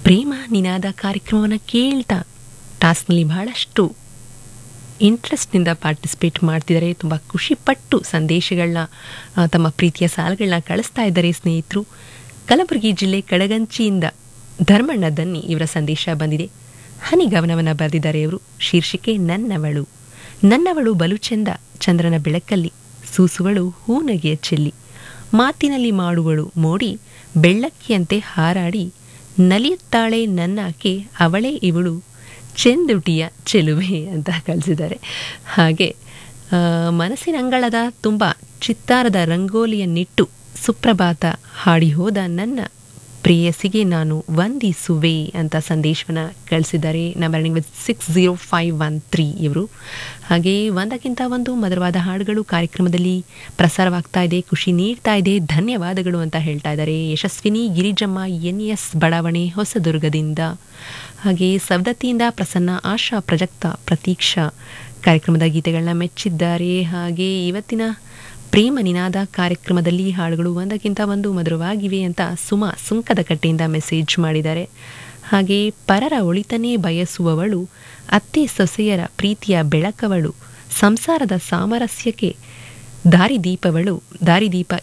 ಪ್ರೇಮ ನಿನಾದ ಕಾರ್ಯಕ್ರಮವನ್ನು ಕೇಳ್ತಾ ಟಾಸ್ಕ್ನಲ್ಲಿ ಬಹಳಷ್ಟು ಇಂಟ್ರೆಸ್ಟ್ನಿಂದ ಪಾರ್ಟಿಸಿಪೇಟ್ ಮಾಡ್ತಿದ್ದಾರೆ ತುಂಬ ಖುಷಿಪಟ್ಟು ಸಂದೇಶಗಳನ್ನ ಆ, ತಮ್ಮ ಪ್ರೀತಿಯ ಸಾಲುಗಳನ್ನ ಕಳಿಸ್ತಾ ಇದ್ದಾರೆ ಸ್ನೇಹಿತರು ಕಲಬುರಗಿ ಜಿಲ್ಲೆ ಕಡಗಂಚಿಯಿಂದ ಧರ್ಮಣ್ಣ ದನ್ನಿ ಇವರ ಸಂದೇಶ ಬಂದಿದೆ ಹನಿಗವನವನ್ನು ಬರೆದಿದ್ದಾರೆ ಇವರು ಶೀರ್ಷಿಕೆ ನನ್ನವಳು ನನ್ನವಳು ಬಲು ಚೆಂದ ಚಂದ್ರನ ಬೆಳಕಲ್ಲಿ ಸೂಸುವಳು ಹೂನಗೆಯ ಚೆಲ್ಲಿ ಮಾತಿನಲ್ಲಿ ಮಾಡುವಳು ಮೋಡಿ ಬೆಳ್ಳಕ್ಕಿಯಂತೆ ಹಾರಾಡಿ ನಲಿಯುತ್ತಾಳೆ ನನ್ನಾಕೆ ಅವಳೇ ಇವಳು ಚೆಂದುಟಿಯ ಚೆಲುವೆ ಅಂತ ಕಳಿಸಿದ್ದಾರೆ ಹಾಗೆ ಆ, ಮನಸ್ಸಿನ ಅಂಗಳದ ತುಂಬ ಚಿತ್ತಾರದ ರಂಗೋಲಿಯನ್ನಿಟ್ಟು ಸುಪ್ರಭಾತ ಹಾಡಿ ಹೋದ ನನ್ನ ಪ್ರೇಯಸಿಗೆ ನಾನು ವಂದಿಸುವೆ ಅಂತ ಸಂದೇಶವನ್ನು ಕಳಿಸಿದ್ದಾರೆ ನಂಬರ್ ನಿಂಗ್ ವಿತ್ six zero five one three ಇವರು ಹಾಗೆ ಒಂದಕ್ಕಿಂತ ಒಂದು ಮಧುರವಾದ ಹಾಡುಗಳು ಕಾರ್ಯಕ್ರಮದಲ್ಲಿ ಪ್ರಸಾರವಾಗ್ತಾ ಇದೆ ಖುಷಿ ನೀಡ್ತಾ ಇದೆ ಧನ್ಯವಾದಗಳು ಅಂತ ಹೇಳ್ತಾ ಇದ್ದಾರೆ ಯಶಸ್ವಿನಿ ಗಿರಿಜಮ್ಮ ಎನ್ ಎಸ್ ಬಡಾವಣೆ ಹೊಸದುರ್ಗದಿಂದ ಹಾಗೆ ಸವದತ್ತಿಯಿಂದ ಪ್ರಸನ್ನ ಆಶಾ ಪ್ರಜಕ್ತ ಪ್ರತೀಕ್ಷಾ ಕಾರ್ಯಕ್ರಮದ ಗೀತೆಗಳನ್ನ ಮೆಚ್ಚಿದ್ದಾರೆ ಹಾಗೆ ಇವತ್ತಿನ ಪ್ರೇಮ ನಿನಾದ ಕಾರ್ಯಕ್ರಮದಲ್ಲಿ ಹಾಡುಗಳು ಒಂದಕ್ಕಿಂತ ಒಂದು ಮಧುರವಾಗಿವೆ ಅಂತ ಸುಮಾ ಸುಂಕದ ಕಟ್ಟೆಯಿಂದ ಮೆಸೇಜ್ ಮಾಡಿದ್ದಾರೆ ಹಾಗೆ ಪರರ ಒಳಿತನೇ ಬಯಸುವವಳು ಅತ್ತೆ ಸೊಸೆಯರ ಪ್ರೀತಿಯ ಬೆಳಕವಳು ಸಂಸಾರದ ಸಾಮರಸ್ಯಕ್ಕೆ ದಾರಿದೀಪವಳು ದಾರಿದೀಪ